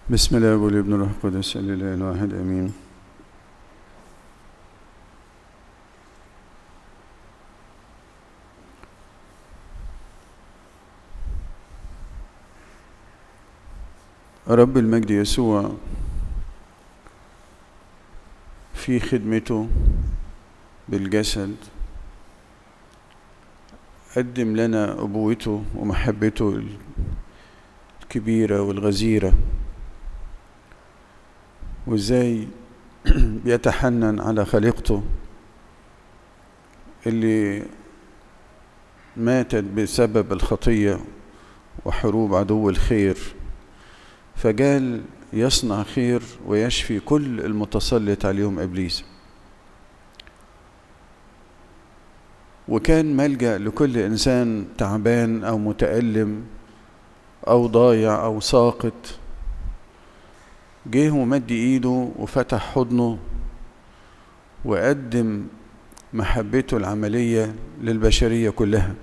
بسم الله والابن الروح القدس الاله الواحد امين رب المجد يسوع في خدمته بالجسد قدم لنا أبوته ومحبته الكبيرة والغزيرة وازاي بيتحنن على خليقته اللي ماتت بسبب الخطية وحروب عدو الخير فجال يصنع خير ويشفي كل المتسلط عليهم ابليس وكان ملجا لكل انسان تعبان او متالم او ضايع او ساقط جه ومد ايده وفتح حضنه وقدم محبته العمليه للبشريه كلها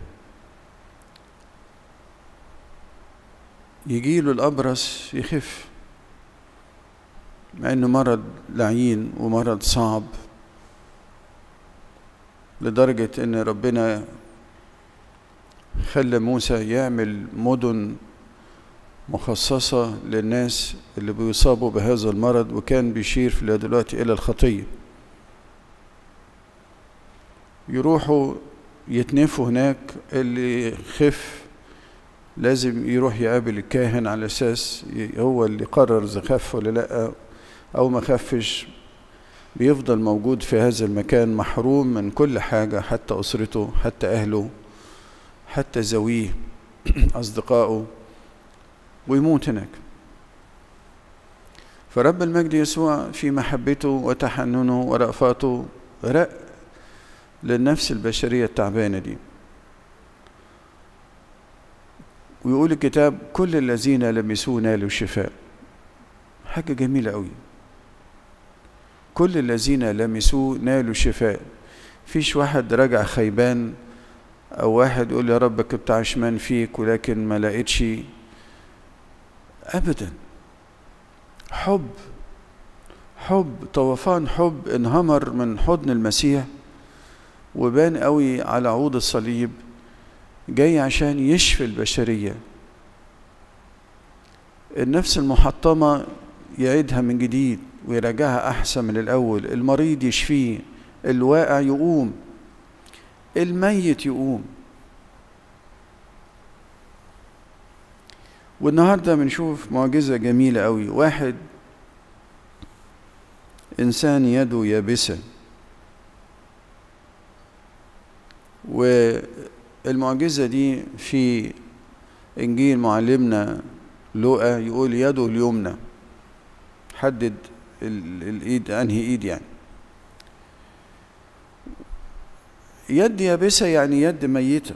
يجيله الأبرص يخف مع إنه مرض لعين ومرض صعب لدرجة إن ربنا خلى موسى يعمل مدن مخصصة للناس اللي بيصابوا بهذا المرض وكان بيشير في دلوقتي إلى الخطية يروحوا يتنفوا هناك اللي خف لازم يروح يقابل الكاهن على اساس هو اللي قرر اذا خف ولا لا او ما خفش بيفضل موجود في هذا المكان محروم من كل حاجة حتى أسرته حتى أهله حتى زويه أصدقائه ويموت هناك فرب المجد يسوع في محبته وتحننه ورأفاته رق للنفس البشرية التعبانة دي ويقول الكتاب كل الذين لمسوه نالوا الشفاء حاجة جميلة قوي كل الذين لمسوه نالوا الشفاء فيش واحد رجع خيبان او واحد يقول يا رب كنت عشمان فيك ولكن ما لقيتش ابدا حب حب طوفان حب انهمر من حضن المسيح وبان قوي على عود الصليب جاي عشان يشفي البشرية النفس المحطمة يعيدها من جديد ويراجعها أحسن من الأول المريض يشفيه الواقع يقوم الميت يقوم والنهاردة بنشوف معجزة جميلة قوي واحد إنسان يده يابسة و المعجزة دي في إنجيل معلمنا لوقا يقول يده اليمنى حدد الإيد أنهي إيد يعني يد يابسة يعني يد ميتة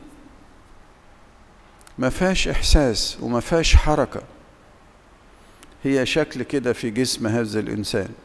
ما فيهاش إحساس وما فيهاش حركة هي شكل كده في جسم هذا الإنسان